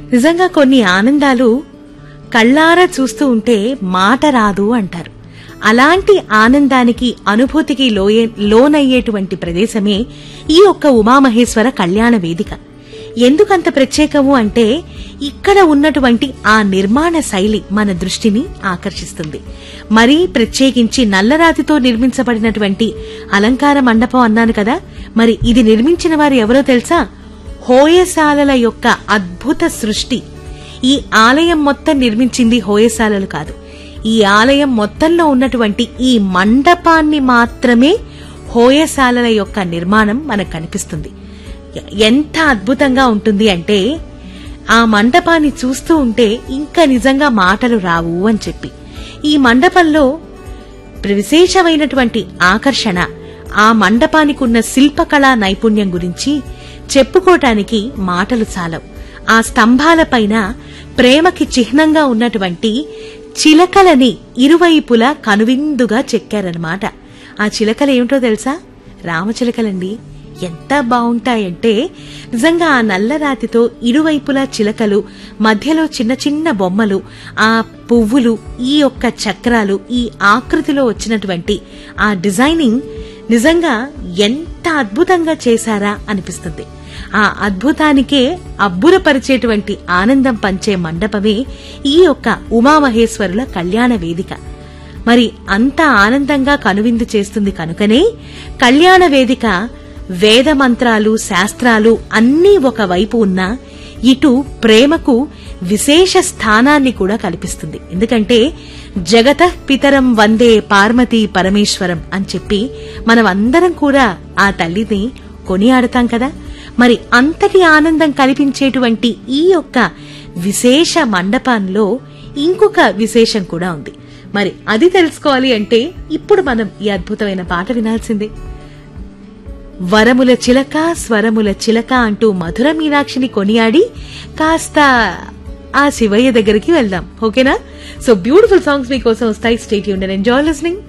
నిజంగా కొన్ని ఆనందాలు కళ్ళారా చూస్తూ ఉంటే మాట రాదు అంటారు అలాంటి ఆనందానికి అనుభూతికి లోయే లోనయ్యేటువంటి ప్రదేశమే ఈ ఒక్క ఉమామహేశ్వర కళ్యాణ వేదిక ఎందుకంత ప్రత్యేకము అంటే ఇక్కడ ఉన్నటువంటి ఆ నిర్మాణ శైలి మన దృష్టిని ఆకర్షిస్తుంది మరీ ప్రత్యేకించి నల్లరాతితో నిర్మించబడినటువంటి అలంకార మండపం అన్నాను కదా మరి ఇది నిర్మించిన వారు ఎవరో తెలుసా హోయశాలల యొక్క అద్భుత సృష్టి ఈ ఆలయం మొత్తం నిర్మించింది హోయశాలలు కాదు ఈ ఆలయం మొత్తంలో ఉన్నటువంటి ఈ మండపాన్ని మాత్రమే హోయశాలల యొక్క నిర్మాణం మనకు కనిపిస్తుంది ఎంత అద్భుతంగా ఉంటుంది అంటే ఆ మండపాన్ని చూస్తూ ఉంటే ఇంకా నిజంగా మాటలు రావు అని చెప్పి ఈ మండపంలో విశేషమైనటువంటి ఆకర్షణ ఆ మండపానికి ఉన్న శిల్పకళా నైపుణ్యం గురించి చెప్పుకోటానికి మాటలు చాలవు ఆ స్తంభాలపైన ప్రేమకి చిహ్నంగా ఉన్నటువంటి చిలకలని ఇరువైపులా కనువిందుగా చెక్కారనమాట ఆ చిలకలు ఏమిటో తెలుసా రామచిలకలండి ఎంత బావుంటాయంటే నిజంగా ఆ నల్లరాతితో ఇరువైపులా చిలకలు మధ్యలో చిన్న చిన్న బొమ్మలు ఆ పువ్వులు ఈ యొక్క చక్రాలు ఈ ఆకృతిలో వచ్చినటువంటి ఆ డిజైనింగ్ నిజంగా ఎంత అద్భుతంగా చేశారా అనిపిస్తుంది ఆ అద్భుతానికే అబ్బురపరిచేటువంటి ఆనందం పంచే మండపమే ఈ యొక్క ఉమామహేశ్వరుల కళ్యాణ వేదిక మరి అంత ఆనందంగా కనువిందు చేస్తుంది కనుకనే కళ్యాణ వేదిక వేద మంత్రాలు శాస్త్రాలు అన్నీ ఒకవైపు ఉన్నా ఇటు ప్రేమకు విశేష స్థానాన్ని కూడా కల్పిస్తుంది ఎందుకంటే జగత పితరం వందే పార్వతీ పరమేశ్వరం అని చెప్పి మనం అందరం కూడా ఆ తల్లిని కొనియాడతాం కదా మరి అంతటి ఆనందం కల్పించేటువంటి ఈ యొక్క విశేష మండపంలో ఇంకొక విశేషం కూడా ఉంది మరి అది తెలుసుకోవాలి అంటే ఇప్పుడు మనం ఈ అద్భుతమైన పాట వినాల్సిందే వరముల చిలక స్వరముల చిలక అంటూ మధుర మీనాక్షిని కొనియాడి కాస్త ఆ శివయ్య దగ్గరికి వెళ్దాం ఓకేనా సో బ్యూటిఫుల్ సాంగ్స్ మీకోసం వస్తాయి స్టేట్ యూన్ ఎంజాయ్ లిస్నింగ్